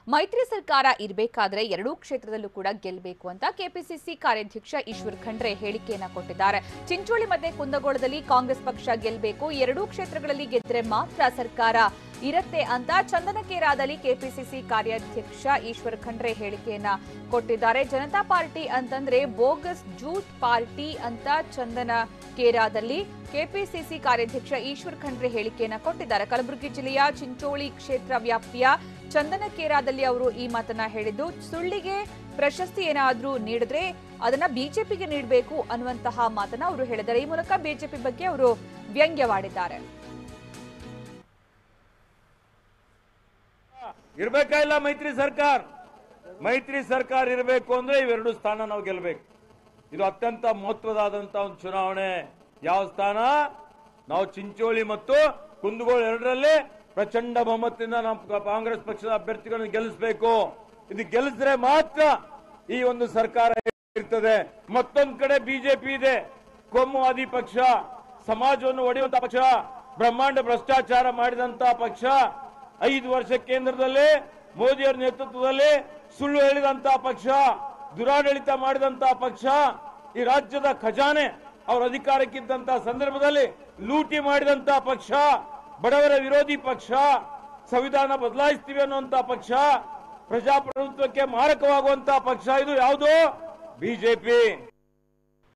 ಮೈತ್ರಿ ಸರ್ಕಾರ ಇರಬೇಕಾದ್ರೆ ಎರಡೂ ಕ್ಷೇತ್ರದಲ್ಲೂ ಕೂಡ ಗೆಲ್ಲಬೇಕು ಅಂತ ಕೆಪಿಸಿಸಿ ಕಾರ್ಯಾಧ್ಯಕ್ಷ ಈಶ್ವರ್ ಖಂಡ್ರೆ ಹೇಳಿಕೆಯನ್ನ ಕೊಟ್ಟಿದ್ದಾರೆ ಚಿಂಚೋಳಿ ಮತ್ತೆ ಕುಂದಗೋಳದಲ್ಲಿ ಕಾಂಗ್ರೆಸ್ ಪಕ್ಷ ಗೆಲ್ಲಬೇಕು ಎರಡೂ ಕ್ಷೇತ್ರಗಳಲ್ಲಿ ಗೆದ್ರೆ ಮಾತ್ರ ಸರ್ಕಾರ ಇರತ್ತೆ ಅಂತ ಚಂದನಕೇರಾದಲ್ಲಿ ಕೆಪಿಸಿಸಿ ಕಾರ್ಯಾಧ್ಯಕ್ಷ ಈಶ್ವರ್ ಖಂಡ್ರೆ ಹೇಳಿಕೆಯನ್ನ ಕೊಟ್ಟಿದ್ದಾರೆ ಜನತಾ ಪಾರ್ಟಿ ಅಂತಂದ್ರೆ ಬೋಗಸ್ ಜೂಟ್ ಪಾರ್ಟಿ ಅಂತ ಚಂದನಕೇರಾದಲ್ಲಿ ಕೆಪಿಸಿಸಿ ಕಾರ್ಯಾಧ್ಯಕ್ಷ ಈಶ್ವರ್ ಖಂಡ್ರೆ ಹೇಳಿಕೆಯನ್ನ ಕೊಟ್ಟಿದ್ದಾರೆ ಕಲಬುರಗಿ ಜಿಲ್ಲೆಯ ಚಿಂಚೋಳಿ ಕ್ಷೇತ್ರ ವ್ಯಾಪ್ತಿಯ ಚಂದನಕೇರಾದಲ್ಲಿ ಅವರು ಈ ಮಾತನ್ನ ಹೇಳಿದ್ದು ಸುಳ್ಳಿಗೆ ಪ್ರಶಸ್ತಿ ಏನಾದ್ರೂ ನೀಡಿದ್ರೆ ಅದನ್ನ ಬಿಜೆಪಿಗೆ ನೀಡಬೇಕು ಅನ್ನುವಂತಹ ಮಾತನ್ನ ಅವರು ಹೇಳಿದ್ದಾರೆ ಈ ಮೂಲಕ ಬಿಜೆಪಿ ಬಗ್ಗೆ ಅವರು ವ್ಯಂಗ್ಯವಾಡಿದ್ದಾರೆ ಇರ್ಬೇಕಾ ಇಲ್ಲ ಮೈತ್ರಿ ಸರ್ಕಾರ ಮೈತ್ರಿ ಸರ್ಕಾರ ಇರಬೇಕು ಅಂದ್ರೆ ಇವೆರಡು ಸ್ಥಾನ ನಾವು ಗೆಲ್ಲಬೇಕು ಇದು ಅತ್ಯಂತ ಮಹತ್ವದಾದಂತ ಒಂದು ಚುನಾವಣೆ ಯಾವ ಸ್ಥಾನ ನಾವು ಚಿಂಚೋಳಿ ಮತ್ತು ಕುಂದಗೋಳ ಎರಡರಲ್ಲಿ ಪ್ರಚಂಡ ಬಹುಮತದಿಂದ ನಮ್ಮ ಕಾಂಗ್ರೆಸ್ ಪಕ್ಷದ ಅಭ್ಯರ್ಥಿಗಳನ್ನು ಗೆಲ್ಲಿಸಬೇಕು ಇದು ಗೆಲ್ಲಿಸಿದ್ರೆ ಮಾತ್ರ ಈ ಒಂದು ಸರ್ಕಾರ ಇರ್ತದೆ ಮತ್ತೊಂದ್ ಕಡೆ ಬಿಜೆಪಿ ಇದೆ ಕೋಮುವಾದಿ ಪಕ್ಷ ಸಮಾಜವನ್ನು ಒಡೆಯುವಂತ ಪಕ್ಷ ಬ್ರಹ್ಮಾಂಡ ಭ್ರಷ್ಟಾಚಾರ ಮಾಡಿದಂತ ಪಕ್ಷ ಐದು ವರ್ಷ ಕೇಂದ್ರದಲ್ಲಿ ಮೋದಿಯವರ ನೇತೃತ್ವದಲ್ಲಿ ಸುಳ್ಳು ಹೇಳಿದಂತ ಪಕ್ಷ ದುರಾಡಳಿತ ಮಾಡಿದಂತ ಪಕ್ಷ ಈ ರಾಜ್ಯದ ಖಜಾನೆ ಅವರ ಅಧಿಕಾರಕ್ಕಿದ್ದಂತ ಸಂದರ್ಭದಲ್ಲಿ ಲೂಟಿ ಮಾಡಿದಂತ ಪಕ್ಷ ಬಡವರ ವಿರೋಧಿ ಪಕ್ಷ ಸಂವಿಧಾನ ಬದಲಾಯಿಸ್ತೀವಿ ಅನ್ನುವಂತ ಪಕ್ಷ ಪ್ರಜಾಪ್ರಭುತ್ವಕ್ಕೆ ಮಾರಕವಾಗುವಂತ ಪಕ್ಷ ಇದು ಯಾವುದು ಬಿಜೆಪಿ